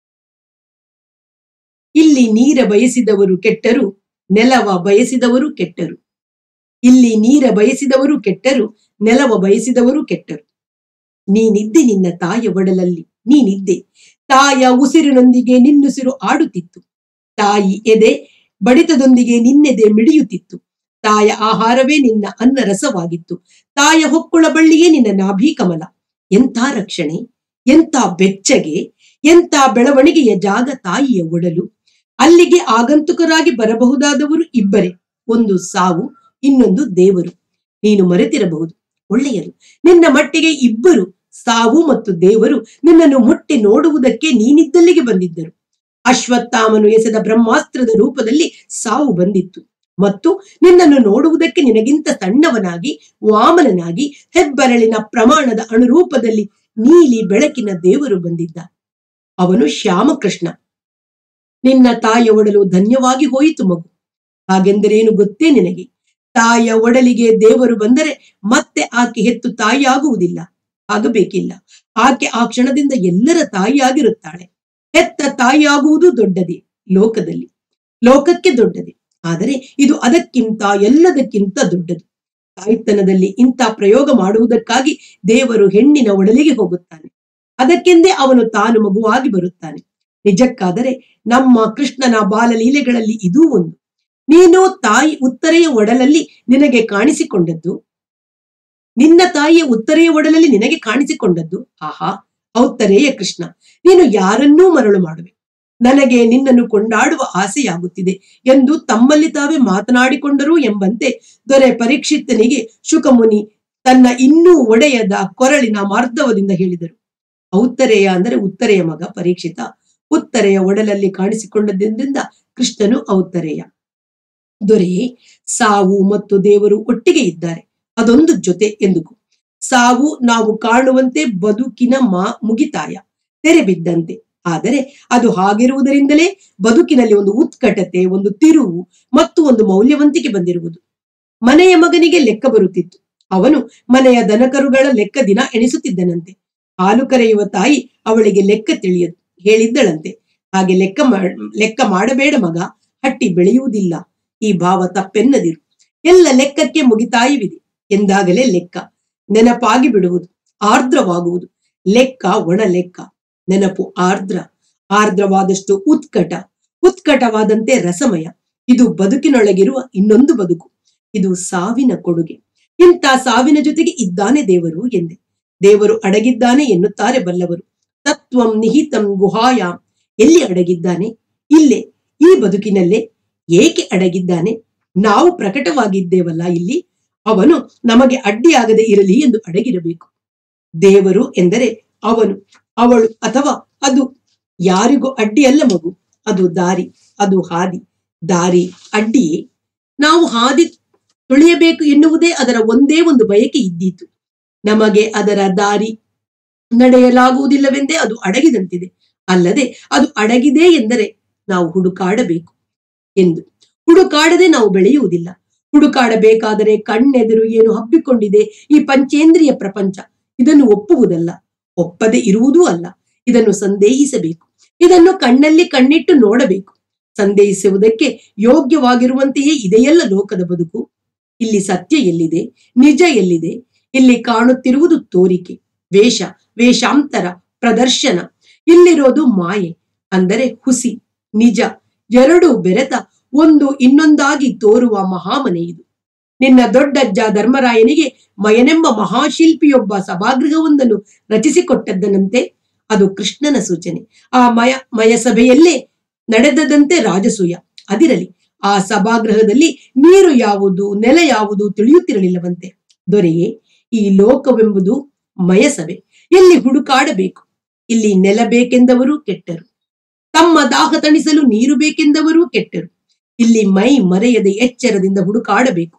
ಇಲ್ಲಿ ನೀರ ಬಯಸಿದವರು ಕೆಟ್ಟರು ನೆಲವ ಬಯಸಿದವರು ಕೆಟ್ಟರು ಇಲ್ಲಿ ನೀರ ಬಯಸಿದವರು ಕೆಟ್ಟರು ನೆಲವ ಬಯಸಿದವರು ಕೆಟ್ಟರು ನೀನಿದ್ದೆ ನಿನ್ನ ತಾಯ ಒಡಲಲ್ಲಿ ನೀನಿದ್ದೆ ತಾಯ ಉಸಿರಿನೊಂದಿಗೆ ನಿನ್ನುಸಿರು ಆಡುತ್ತಿತ್ತು ತಾಯಿ ಎದೆ ಬಡಿತದೊಂದಿಗೆ ನಿನ್ನೆದೆ ಮಿಡಿಯುತ್ತಿತ್ತು ತಾಯ ಆಹಾರವೇ ನಿನ್ನ ಅನ್ನ ರಸವಾಗಿತ್ತು ತಾಯ ಹೊಕ್ಕುಳ ಬಳ್ಳಿಯೇ ನಿನ್ನ ನಾಭಿ ಕಮಲ ಎಂಥ ರಕ್ಷಣೆ ಎಂಥ ಬೆಚ್ಚಗೆ ಎಂಥ ಬೆಳವಣಿಗೆಯ ಜಾಗ ತಾಯಿಯ ಒಡಲು ಅಲ್ಲಿಗೆ ಆಗಂತುಕರಾಗಿ ಬರಬಹುದಾದವರು ಇಬ್ಬರೇ ಒಂದು ಸಾವು ಇನ್ನೊಂದು ದೇವರು ನೀನು ಮರೆತಿರಬಹುದು ಒಳ್ಳೆಯದು ನಿನ್ನ ಮಟ್ಟಿಗೆ ಇಬ್ಬರು ಸಾವು ಮತ್ತು ದೇವರು ನಿನ್ನನ್ನು ಮುಟ್ಟಿ ನೋಡುವುದಕ್ಕೆ ನೀನಿದ್ದಲ್ಲಿಗೆ ಬಂದಿದ್ದರು ಅಶ್ವತ್ಥಾಮನು ಎಸೆದ ಬ್ರಹ್ಮಾಸ್ತ್ರದ ರೂಪದಲ್ಲಿ ಸಾವು ಬಂದಿತ್ತು ಮತ್ತು ನಿನ್ನನ್ನು ನೋಡುವುದಕ್ಕೆ ನಿನಗಿಂತ ಸಣ್ಣವನಾಗಿ ವಾಮನನಾಗಿ ಹೆಬ್ಬರಳಿನ ಪ್ರಮಾಣದ ಅಣುರೂಪದಲ್ಲಿ ನೀಲಿ ಬೆಳಕಿನ ದೇವರು ಬಂದಿದ್ದ ಅವನು ಶ್ಯಾಮಕೃಷ್ಣ ನಿನ್ನ ತಾಯ ಒಡಲು ಧನ್ಯವಾಗಿ ಹೋಯಿತು ಮಗು ಹಾಗೆಂದರೇನು ಗೊತ್ತೇ ನಿನಗೆ ತಾಯ ಒಡಲಿಗೆ ದೇವರು ಬಂದರೆ ಮತ್ತೆ ಆಕೆ ಹೆತ್ತು ತಾಯಿಯಾಗುವುದಿಲ್ಲ ಆಗಬೇಕಿಲ್ಲ ಆಕೆ ಆ ಕ್ಷಣದಿಂದ ಎಲ್ಲರ ತಾಯಿಯಾಗಿರುತ್ತಾಳೆ ಹೆತ್ತ ತಾಯಿಯಾಗುವುದು ದೊಡ್ಡದೇ ಲೋಕದಲ್ಲಿ ಲೋಕಕ್ಕೆ ದೊಡ್ಡದೆ ಆದರೆ ಇದು ಅದಕ್ಕಿಂತ ಎಲ್ಲದಕ್ಕಿಂತ ದೊಡ್ಡದು ತಾಯ್ತನದಲ್ಲಿ ಇಂಥ ಪ್ರಯೋಗ ಮಾಡುವುದಕ್ಕಾಗಿ ದೇವರು ಹೆಣ್ಣಿನ ಒಡಲಿಗೆ ಹೋಗುತ್ತಾನೆ ಅದಕ್ಕೆಂದೇ ಅವನು ತಾನು ಮಗುವಾಗಿ ಬರುತ್ತಾನೆ ನಿಜಕ್ಕಾದರೆ ನಮ್ಮ ಕೃಷ್ಣನ ಬಾಲಲೀಲೆಗಳಲ್ಲಿ ಇದೂ ಒಂದು ನೀನು ತಾಯಿ ಉತ್ತರೆಯ ಒಡಲಲ್ಲಿ ನಿನಗೆ ಕಾಣಿಸಿಕೊಂಡದ್ದು ನಿನ್ನ ತಾಯಿಯ ಉತ್ತರೆಯ ಒಡಲಲ್ಲಿ ನಿನಗೆ ಕಾಣಿಸಿಕೊಂಡದ್ದು ಆಹಾ ಔತ್ತರೆಯ ಕೃಷ್ಣ ನೀನು ಯಾರನ್ನೂ ಮರಳು ಮಾಡುವೆ ನನಗೆ ನಿನ್ನನ್ನು ಕೊಂಡಾಡುವ ಆಸೆಯಾಗುತ್ತಿದೆ ಎಂದು ತಮ್ಮಲ್ಲಿ ತಾವೇ ಮಾತನಾಡಿಕೊಂಡರು ಎಂಬಂತೆ ದೊರೆ ಪರೀಕ್ಷಿತನಿಗೆ ಶುಕಮುನಿ ತನ್ನ ಇನ್ನೂ ಒಡೆಯದ ಕೊರಳಿನ ಮಾರ್ಧವದಿಂದ ಹೇಳಿದರು ಔತ್ತರೆಯ ಅಂದರೆ ಉತ್ತರೆಯ ಮಗ ಪರೀಕ್ಷಿತ ಉತ್ತರೆಯ ಒಡಲಲ್ಲಿ ಕಾಣಿಸಿಕೊಂಡದ್ರಿಂದ ಕೃಷ್ಣನು ಔತ್ತರೆಯ ದೊರೆಯೇ ಸಾವು ಮತ್ತು ದೇವರು ಒಟ್ಟಿಗೆ ಇದ್ದಾರೆ ಅದೊಂದು ಜೊತೆ ಎಂದುಕು ಸಾವು ನಾವು ಕಾಣುವಂತೆ ಬದುಕಿನ ಮಾ ಮುಗಿತಾಯ ತೆರೆ ಬಿದ್ದಂತೆ ಆದರೆ ಅದು ಹಾಗಿರುವುದರಿಂದಲೇ ಬದುಕಿನಲ್ಲಿ ಒಂದು ಉತ್ಕಟತೆ ಒಂದು ತಿರುವು ಮತ್ತು ಒಂದು ಮೌಲ್ಯವಂತಿಕೆ ಬಂದಿರುವುದು ಮನೆಯ ಮಗನಿಗೆ ಲೆಕ್ಕ ಬರುತ್ತಿತ್ತು ಅವನು ಮನೆಯ ದನಕರುಗಳ ಲೆಕ್ಕ ದಿನ ಎಣಿಸುತ್ತಿದ್ದನಂತೆ ಹಾಲು ಕರೆಯುವ ತಾಯಿ ಅವಳಿಗೆ ಲೆಕ್ಕ ತಿಳಿಯದು ಹೇಳಿದ್ದಳಂತೆ ಹಾಗೆ ಲೆಕ್ಕ ಮಾಡ್ ಲೆಕ್ಕ ಮಾಡಬೇಡ ಮಗ ಹಟ್ಟಿ ಬೆಳೆಯುವುದಿಲ್ಲ ಈ ಭಾವ ತಪ್ಪೆನ್ನದಿರು ಎಲ್ಲ ಲೆಕ್ಕಕ್ಕೆ ಮುಗಿತಾಯವಿದೆ ಎಂದಾಗಲೇ ಲೆಕ್ಕ ನೆನಪಾಗಿ ಬಿಡುವುದು ಆರ್ದ್ರವಾಗುವುದು ಲೆಕ್ಕ ಒಣ ಲೆಕ್ಕ ನೆನಪು ಆರ್ದ್ರ ಆರ್ದ್ರವಾದಷ್ಟು ಉತ್ಕಟ ಉತ್ಕಟವಾದಂತೆ ರಸಮಯ ಇದು ಬದುಕಿನೊಳಗಿರುವ ಇನ್ನೊಂದು ಬದುಕು ಇದು ಸಾವಿನ ಕೊಡುಗೆ ಇಂಥ ಸಾವಿನ ಜೊತೆಗೆ ಇದ್ದಾನೆ ದೇವರು ಎಂದೆ ದೇವರು ಅಡಗಿದ್ದಾನೆ ಎನ್ನುತ್ತಾರೆ ಬಲ್ಲವರು ತತ್ವಂ ನಿಹಿತಂ ಗುಹಾಯಾಮ್ ಎಲ್ಲಿ ಅಡಗಿದ್ದಾನೆ ಇಲ್ಲೇ ಈ ಬದುಕಿನಲ್ಲೇ ಏಕೆ ಅಡಗಿದ್ದಾನೆ ನಾವು ಪ್ರಕಟವಾಗಿದ್ದೇವಲ್ಲ ಇಲ್ಲಿ ಅವನು ನಮಗೆ ಅಡ್ಡಿಯಾಗದೆ ಇರಲಿ ಎಂದು ಅಡಗಿರಬೇಕು ದೇವರು ಎಂದರೆ ಅವನು ಅವಳು ಅಥವಾ ಅದು ಯಾರಿಗೂ ಅಡ್ಡಿಯಲ್ಲ ಮಗು ಅದು ದಾರಿ ಅದು ಹಾದಿ ದಾರಿ ಅಡ್ಡಿಯೇ ನಾವು ಹಾದಿ ತುಳಿಯಬೇಕು ಎನ್ನುವುದೇ ಅದರ ಒಂದೇ ಒಂದು ಬಯಕೆ ಇದ್ದೀತು ನಮಗೆ ಅದರ ದಾರಿ ನಡೆಯಲಾಗುವುದಿಲ್ಲವೆಂದೇ ಅದು ಅಡಗಿದಂತಿದೆ ಅಲ್ಲದೆ ಅದು ಅಡಗಿದೆ ಎಂದರೆ ನಾವು ಹುಡುಕಾಡಬೇಕು ಎಂದು ಹುಡುಕಾಡದೆ ನಾವು ಬೆಳೆಯುವುದಿಲ್ಲ ಹುಡುಕಾಡಬೇಕಾದರೆ ಕಣ್ಣೆದುರು ಏನು ಹಬ್ಬಿಕೊಂಡಿದೆ ಈ ಪಂಚೇಂದ್ರಿಯ ಪ್ರಪಂಚ ಇದನ್ನು ಒಪ್ಪುವುದಲ್ಲ ಒಪ್ಪದೆ ಇರುವುದೂ ಅಲ್ಲ ಇದನ್ನು ಸಂದೇಹಿಸಬೇಕು ಇದನ್ನು ಕಣ್ಣಲ್ಲಿ ಕಣ್ಣಿಟ್ಟು ನೋಡಬೇಕು ಸಂದೇಹಿಸುವುದಕ್ಕೆ ಯೋಗ್ಯವಾಗಿರುವಂತೆಯೇ ಇದೆಯಲ್ಲ ಲೋಕದ ಬದುಕು ಇಲ್ಲಿ ಸತ್ಯ ಎಲ್ಲಿದೆ ನಿಜ ಎಲ್ಲಿದೆ ಇಲ್ಲಿ ಕಾಣುತ್ತಿರುವುದು ತೋರಿಕೆ ವೇಷ ವೇಷಾಂತರ ಪ್ರದರ್ಶನ ಇಲ್ಲಿರೋದು ಮಾಯೆ ಅಂದರೆ ಹುಸಿ ನಿಜ ಎರಡು ಬೆರೆತ ಒಂದು ಇನ್ನೊಂದಾಗಿ ತೋರುವ ಮಹಾಮನೆ ಇದು ನಿನ್ನ ದೊಡ್ಡಜ್ಜ ಧರ್ಮರಾಯನಿಗೆ ಮಯನೆಂಬ ಮಹಾಶಿಲ್ಪಿಯೊಬ್ಬ ಸಭಾಗೃಹವೊಂದನ್ನು ರಚಿಸಿಕೊಟ್ಟದ್ದನಂತೆ ಅದು ಕೃಷ್ಣನ ಸೂಚನೆ ಆ ಮಯ ಮಯ ಸಭೆಯಲ್ಲೇ ನಡೆದದಂತೆ ರಾಜಸೂಯ ಅದಿರಲಿ ಆ ಸಭಾಗೃಹದಲ್ಲಿ ನೀರು ಯಾವುದು ನೆಲ ಯಾವುದು ತಿಳಿಯುತ್ತಿರಲಿಲ್ಲವಂತೆ ದೊರೆಯೇ ಈ ಲೋಕವೆಂಬುದು ಮಯಸಭೆ ಇಲ್ಲಿ ಹುಡುಕಾಡಬೇಕು ಇಲ್ಲಿ ನೆಲ ಬೇಕೆಂದವರು ಕೆಟ್ಟರು ತಮ್ಮ ದಾಹ ತಣಿಸಲು ನೀರು ಬೇಕೆಂದವರು ಕೆಟ್ಟರು ಇಲ್ಲಿ ಮೈ ಮರೆಯದೆ ಎಚ್ಚರದಿಂದ ಹುಡುಕಾಡಬೇಕು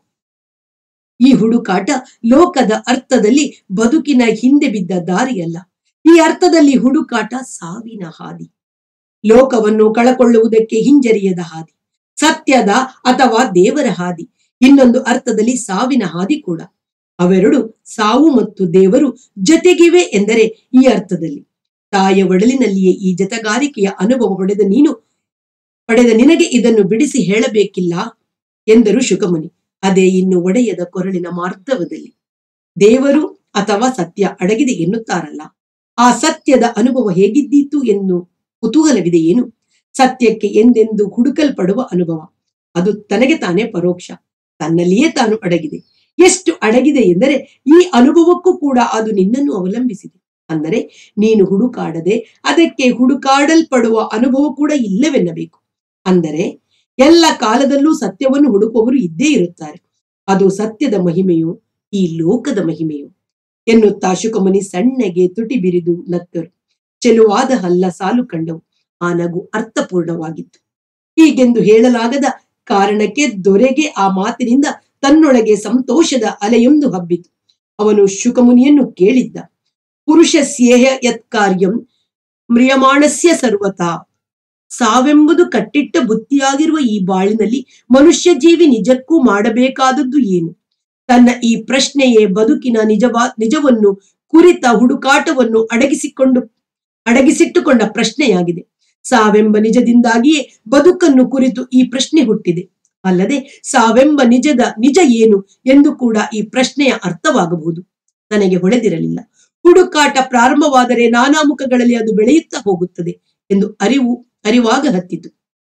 ಈ ಹುಡುಕಾಟ ಲೋಕದ ಅರ್ಥದಲ್ಲಿ ಬದುಕಿನ ಹಿಂದೆ ಬಿದ್ದ ದಾರಿಯಲ್ಲ ಈ ಅರ್ಥದಲ್ಲಿ ಹುಡುಕಾಟ ಸಾವಿನ ಹಾದಿ ಲೋಕವನ್ನು ಕಳಕೊಳ್ಳುವುದಕ್ಕೆ ಹಿಂಜರಿಯದ ಹಾದಿ ಸತ್ಯದ ಅಥವಾ ದೇವರ ಹಾದಿ ಇನ್ನೊಂದು ಅರ್ಥದಲ್ಲಿ ಸಾವಿನ ಹಾದಿ ಕೂಡ ಅವೆರಡು ಸಾವು ಮತ್ತು ದೇವರು ಜೊತೆಗಿವೆ ಎಂದರೆ ಈ ಅರ್ಥದಲ್ಲಿ ತಾಯ ಒಡಲಿನಲ್ಲಿಯೇ ಈ ಜತಗಾರಿಕೆಯ ಅನುಭವ ಪಡೆದ ನೀನು ಪಡೆದ ನಿನಗೆ ಇದನ್ನು ಬಿಡಿಸಿ ಹೇಳಬೇಕಿಲ್ಲ ಎಂದರು ಶುಕಮುನಿ ಅದೇ ಇನ್ನು ಒಡೆಯದ ಕೊರಳಿನ ಮಾರ್ಧವದಲ್ಲಿ ದೇವರು ಅಥವಾ ಸತ್ಯ ಅಡಗಿದೆ ಎನ್ನುತ್ತಾರಲ್ಲ ಆ ಸತ್ಯದ ಅನುಭವ ಹೇಗಿದ್ದೀತು ಎನ್ನು ಕುತೂಹಲವಿದೆ ಏನು ಸತ್ಯಕ್ಕೆ ಎಂದೆಂದು ಹುಡುಕಲ್ಪಡುವ ಅನುಭವ ಅದು ತನಗೆ ತಾನೇ ಪರೋಕ್ಷ ತನ್ನಲ್ಲಿಯೇ ತಾನು ಅಡಗಿದೆ ಎಷ್ಟು ಅಡಗಿದೆ ಎಂದರೆ ಈ ಅನುಭವಕ್ಕೂ ಕೂಡ ಅದು ನಿನ್ನನ್ನು ಅವಲಂಬಿಸಿದೆ ಅಂದರೆ ನೀನು ಹುಡುಕಾಡದೆ ಅದಕ್ಕೆ ಹುಡುಕಾಡಲ್ಪಡುವ ಅನುಭವ ಕೂಡ ಇಲ್ಲವೆನ್ನಬೇಕು ಅಂದರೆ ಎಲ್ಲ ಕಾಲದಲ್ಲೂ ಸತ್ಯವನ್ನು ಹುಡುಕುವವರು ಇದ್ದೇ ಇರುತ್ತಾರೆ ಅದು ಸತ್ಯದ ಮಹಿಮೆಯು ಈ ಲೋಕದ ಮಹಿಮೆಯು ಎನ್ನುತ್ತಾ ಶುಕಮುನಿ ಸಣ್ಣಗೆ ತುಟಿ ಬಿರಿದು ನಕ್ಕರು ಚೆಲುವಾದ ಹಲ್ಲ ಸಾಲು ಕಂಡವು ಆ ನಗು ಅರ್ಥಪೂರ್ಣವಾಗಿತ್ತು ಹೀಗೆಂದು ಹೇಳಲಾಗದ ಕಾರಣಕ್ಕೆ ದೊರೆಗೆ ಆ ಮಾತಿನಿಂದ ತನ್ನೊಳಗೆ ಸಂತೋಷದ ಅಲೆಯೊಂದು ಹಬ್ಬಿತು ಅವನು ಶುಕಮುನಿಯನ್ನು ಕೇಳಿದ್ದ ಪುರುಷ ಸ್ಯೇಹ ಯತ್ಕಾರ್ಯಂ ಮ್ರಿಯಮಾಣಸ್ಯ ಸರ್ವತಾ ಸಾವೆಂಬುದು ಕಟ್ಟಿಟ್ಟ ಬುತ್ತಿಯಾಗಿರುವ ಈ ಬಾಳಿನಲ್ಲಿ ಮನುಷ್ಯ ಜೀವಿ ನಿಜಕ್ಕೂ ಮಾಡಬೇಕಾದದ್ದು ಏನು ತನ್ನ ಈ ಪ್ರಶ್ನೆಯೇ ಬದುಕಿನ ನಿಜವಾ ನಿಜವನ್ನು ಕುರಿತ ಹುಡುಕಾಟವನ್ನು ಅಡಗಿಸಿಕೊಂಡು ಅಡಗಿಸಿಟ್ಟುಕೊಂಡ ಪ್ರಶ್ನೆಯಾಗಿದೆ ಸಾವೆಂಬ ನಿಜದಿಂದಾಗಿಯೇ ಬದುಕನ್ನು ಕುರಿತು ಈ ಪ್ರಶ್ನೆ ಹುಟ್ಟಿದೆ ಅಲ್ಲದೆ ಸಾವೆಂಬ ನಿಜದ ನಿಜ ಏನು ಎಂದು ಕೂಡ ಈ ಪ್ರಶ್ನೆಯ ಅರ್ಥವಾಗಬಹುದು ನನಗೆ ಹೊಳೆದಿರಲಿಲ್ಲ ಹುಡುಕಾಟ ಪ್ರಾರಂಭವಾದರೆ ನಾನಾ ಮುಖಗಳಲ್ಲಿ ಅದು ಬೆಳೆಯುತ್ತಾ ಹೋಗುತ್ತದೆ ಎಂದು ಅರಿವು ಅರಿವಾಗ ಹತ್ತಿತು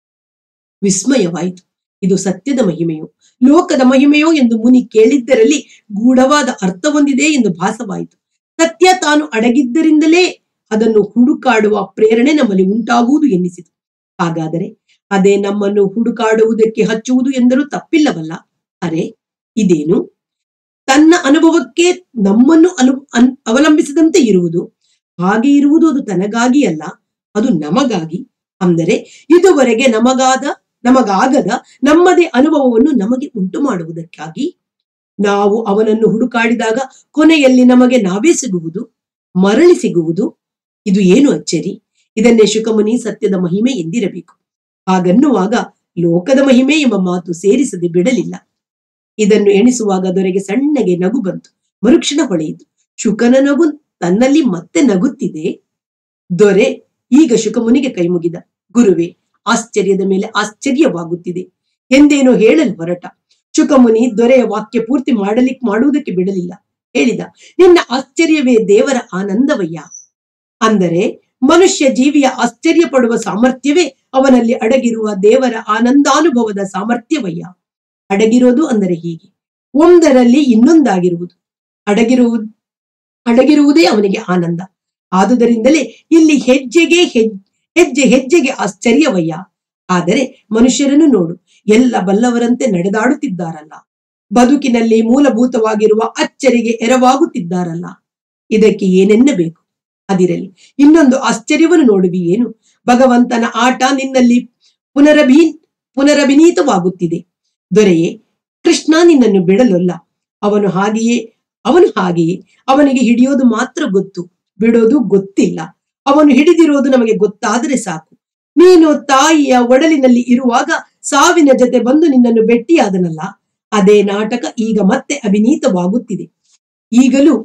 ವಿಸ್ಮಯವಾಯಿತು ಇದು ಸತ್ಯದ ಮಹಿಮೆಯೋ ಲೋಕದ ಮಹಿಮೆಯೋ ಎಂದು ಮುನಿ ಕೇಳಿದ್ದರಲ್ಲಿ ಗೂಢವಾದ ಅರ್ಥವೊಂದಿದೆ ಎಂದು ಭಾಸವಾಯಿತು ಸತ್ಯ ತಾನು ಅಡಗಿದ್ದರಿಂದಲೇ ಅದನ್ನು ಹುಡುಕಾಡುವ ಪ್ರೇರಣೆ ನಮ್ಮಲ್ಲಿ ಉಂಟಾಗುವುದು ಎನ್ನಿಸಿತು ಹಾಗಾದರೆ ಅದೇ ನಮ್ಮನ್ನು ಹುಡುಕಾಡುವುದಕ್ಕೆ ಹಚ್ಚುವುದು ಎಂದರೂ ತಪ್ಪಿಲ್ಲವಲ್ಲ ಅರೆ ಇದೇನು ತನ್ನ ಅನುಭವಕ್ಕೆ ನಮ್ಮನ್ನು ಅನು ಅನ್ ಅವಲಂಬಿಸಿದಂತೆ ಇರುವುದು ಹಾಗೆ ಇರುವುದು ಅದು ತನಗಾಗಿ ಅಲ್ಲ ಅದು ನಮಗಾಗಿ ಅಂದರೆ ಇದುವರೆಗೆ ನಮಗಾದ ನಮಗಾಗದ ನಮ್ಮದೇ ಅನುಭವವನ್ನು ನಮಗೆ ಉಂಟು ಮಾಡುವುದಕ್ಕಾಗಿ ನಾವು ಅವನನ್ನು ಹುಡುಕಾಡಿದಾಗ ಕೊನೆಯಲ್ಲಿ ನಮಗೆ ನಾವೇ ಸಿಗುವುದು ಮರಳಿ ಸಿಗುವುದು ಇದು ಏನು ಅಚ್ಚರಿ ಇದನ್ನೇ ಶುಕಮುನಿ ಸತ್ಯದ ಮಹಿಮೆ ಎಂದಿರಬೇಕು ಹಾಗನ್ನುವಾಗ ಲೋಕದ ಮಹಿಮೆ ಎಂಬ ಮಾತು ಸೇರಿಸದೆ ಬಿಡಲಿಲ್ಲ ಇದನ್ನು ಎಣಿಸುವಾಗ ದೊರೆಗೆ ಸಣ್ಣಗೆ ನಗು ಬಂತು ಮರುಕ್ಷಣ ಹೊಳೆಯಿತು ಶುಕನ ನಗು ತನ್ನಲ್ಲಿ ಮತ್ತೆ ನಗುತ್ತಿದೆ ದೊರೆ ಈಗ ಶುಕಮುನಿಗೆ ಕೈ ಮುಗಿದ ಗುರುವೆ ಆಶ್ಚರ್ಯದ ಮೇಲೆ ಆಶ್ಚರ್ಯವಾಗುತ್ತಿದೆ ಎಂದೇನೋ ಹೇಳಲು ಹೊರಟ ಶುಕಮುನಿ ದೊರೆಯ ವಾಕ್ಯ ಪೂರ್ತಿ ಮಾಡಲಿಕ್ಕೆ ಮಾಡುವುದಕ್ಕೆ ಬಿಡಲಿಲ್ಲ ಹೇಳಿದ ನಿನ್ನ ಆಶ್ಚರ್ಯವೇ ದೇವರ ಆನಂದವಯ್ಯ ಅಂದರೆ ಮನುಷ್ಯ ಜೀವಿಯ ಆಶ್ಚರ್ಯ ಪಡುವ ಸಾಮರ್ಥ್ಯವೇ ಅವನಲ್ಲಿ ಅಡಗಿರುವ ದೇವರ ಆನಂದಾನುಭವದ ಸಾಮರ್ಥ್ಯವಯ್ಯ ಅಡಗಿರೋದು ಅಂದರೆ ಹೀಗೆ ಒಂದರಲ್ಲಿ ಇನ್ನೊಂದಾಗಿರುವುದು ಅಡಗಿರುವುದು ಅಡಗಿರುವುದೇ ಅವನಿಗೆ ಆನಂದ ಆದುದರಿಂದಲೇ ಇಲ್ಲಿ ಹೆಜ್ಜೆಗೆ ಹೆಜ್- ಹೆಜ್ಜೆ ಹೆಜ್ಜೆಗೆ ಆಶ್ಚರ್ಯವಯ್ಯ ಆದರೆ ಮನುಷ್ಯರನ್ನು ನೋಡು ಎಲ್ಲ ಬಲ್ಲವರಂತೆ ನಡೆದಾಡುತ್ತಿದ್ದಾರಲ್ಲ ಬದುಕಿನಲ್ಲಿ ಮೂಲಭೂತವಾಗಿರುವ ಅಚ್ಚರಿಗೆ ಎರವಾಗುತ್ತಿದ್ದಾರಲ್ಲ ಇದಕ್ಕೆ ಏನೆನ್ನಬೇಕು ಅದಿರಲಿ ಇನ್ನೊಂದು ಆಶ್ಚರ್ಯವನ್ನು ನೋಡುವಿ ಏನು ಭಗವಂತನ ಆಟ ನಿನ್ನಲ್ಲಿ ಪುನರಭಿ ಪುನರಭಿನೀತವಾಗುತ್ತಿದೆ ದೊರೆಯೇ ಕೃಷ್ಣ ನಿನ್ನನ್ನು ಬಿಡಲೊಲ್ಲ ಅವನು ಹಾಗೆಯೇ ಅವನು ಹಾಗೆಯೇ ಅವನಿಗೆ ಹಿಡಿಯೋದು ಮಾತ್ರ ಗೊತ್ತು ಬಿಡೋದು ಗೊತ್ತಿಲ್ಲ ಅವನು ಹಿಡಿದಿರೋದು ನಮಗೆ ಗೊತ್ತಾದರೆ ಸಾಕು ನೀನು ತಾಯಿಯ ಒಡಲಿನಲ್ಲಿ ಇರುವಾಗ ಸಾವಿನ ಜೊತೆ ಬಂದು ನಿನ್ನನ್ನು ಭೆಟ್ಟಿಯಾದನಲ್ಲ ಅದೇ ನಾಟಕ ಈಗ ಮತ್ತೆ ಅಭಿನೀತವಾಗುತ್ತಿದೆ ಈಗಲೂ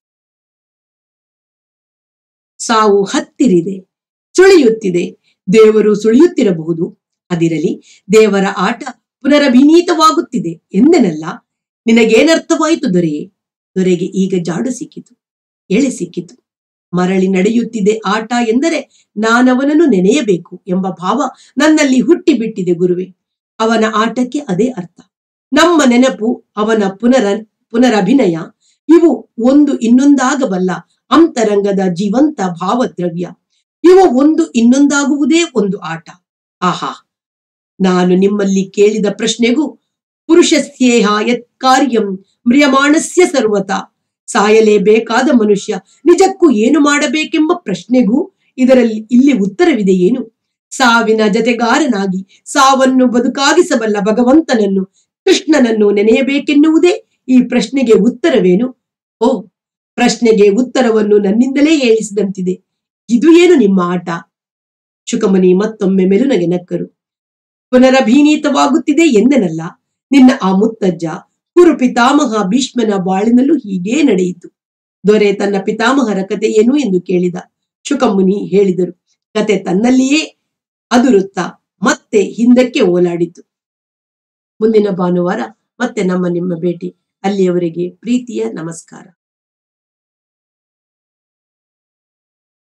ಸಾವು ಹತ್ತಿರಿದೆ ಸುಳಿಯುತ್ತಿದೆ ದೇವರು ಸುಳಿಯುತ್ತಿರಬಹುದು ಅದಿರಲಿ ದೇವರ ಆಟ ಪುನರಭಿನೀತವಾಗುತ್ತಿದೆ ಎಂದೆನಲ್ಲ ನಿನಗೇನರ್ಥವಾಯಿತು ದೊರೆಯೇ ದೊರೆಗೆ ಈಗ ಜಾಡು ಸಿಕ್ಕಿತು ಎಳೆ ಸಿಕ್ಕಿತು ಮರಳಿ ನಡೆಯುತ್ತಿದೆ ಆಟ ಎಂದರೆ ನಾನವನನ್ನು ನೆನೆಯಬೇಕು ಎಂಬ ಭಾವ ನನ್ನಲ್ಲಿ ಹುಟ್ಟಿ ಬಿಟ್ಟಿದೆ ಗುರುವೆ ಅವನ ಆಟಕ್ಕೆ ಅದೇ ಅರ್ಥ ನಮ್ಮ ನೆನಪು ಅವನ ಪುನರ ಪುನರಭಿನಯ ಇವು ಒಂದು ಇನ್ನೊಂದಾಗಬಲ್ಲ ಅಂತರಂಗದ ಜೀವಂತ ಭಾವದ್ರವ್ಯ ಇವು ಒಂದು ಇನ್ನೊಂದಾಗುವುದೇ ಒಂದು ಆಟ ಆಹಾ ನಾನು ನಿಮ್ಮಲ್ಲಿ ಕೇಳಿದ ಪ್ರಶ್ನೆಗೂ ಪುರುಷಸ್ಯೇಹ ಯತ್ ಕಾರ್ಯಂ ಮ್ರಿಯಮಾಣಸ್ಯ ಸರ್ವತಾ ಸಾಯಲೇಬೇಕಾದ ಮನುಷ್ಯ ನಿಜಕ್ಕೂ ಏನು ಮಾಡಬೇಕೆಂಬ ಪ್ರಶ್ನೆಗೂ ಇದರಲ್ಲಿ ಇಲ್ಲಿ ಉತ್ತರವಿದೆ ಏನು ಸಾವಿನ ಜತೆಗಾರನಾಗಿ ಸಾವನ್ನು ಬದುಕಾಗಿಸಬಲ್ಲ ಭಗವಂತನನ್ನು ಕೃಷ್ಣನನ್ನು ನೆನೆಯಬೇಕೆನ್ನುವುದೇ ಈ ಪ್ರಶ್ನೆಗೆ ಉತ್ತರವೇನು ಓ ಪ್ರಶ್ನೆಗೆ ಉತ್ತರವನ್ನು ನನ್ನಿಂದಲೇ ಹೇಳಿಸಿದಂತಿದೆ ಇದು ಏನು ನಿಮ್ಮ ಆಟ ಶುಕಮುನಿ ಮತ್ತೊಮ್ಮೆ ಮೆಲುನಗೆ ನಕ್ಕರು ಪುನರಭೀನೀತವಾಗುತ್ತಿದೆ ಎಂದನಲ್ಲ ನಿನ್ನ ಆ ಮುತ್ತಜ್ಜ ಕುರು ಪಿತಾಮಹ ಭೀಷ್ಮನ ಬಾಳಿನಲ್ಲೂ ಹೀಗೇ ನಡೆಯಿತು ದೊರೆ ತನ್ನ ಪಿತಾಮಹರ ಕತೆ ಏನು ಎಂದು ಕೇಳಿದ ಶುಕಮುನಿ ಹೇಳಿದರು ಕತೆ ತನ್ನಲ್ಲಿಯೇ ಅದುರುತ್ತಾ ಮತ್ತೆ ಹಿಂದಕ್ಕೆ ಓಲಾಡಿತು ಮುಂದಿನ ಭಾನುವಾರ ಮತ್ತೆ ನಮ್ಮ ನಿಮ್ಮ ಭೇಟಿ ಅಲ್ಲಿಯವರೆಗೆ ಪ್ರೀತಿಯ ನಮಸ್ಕಾರ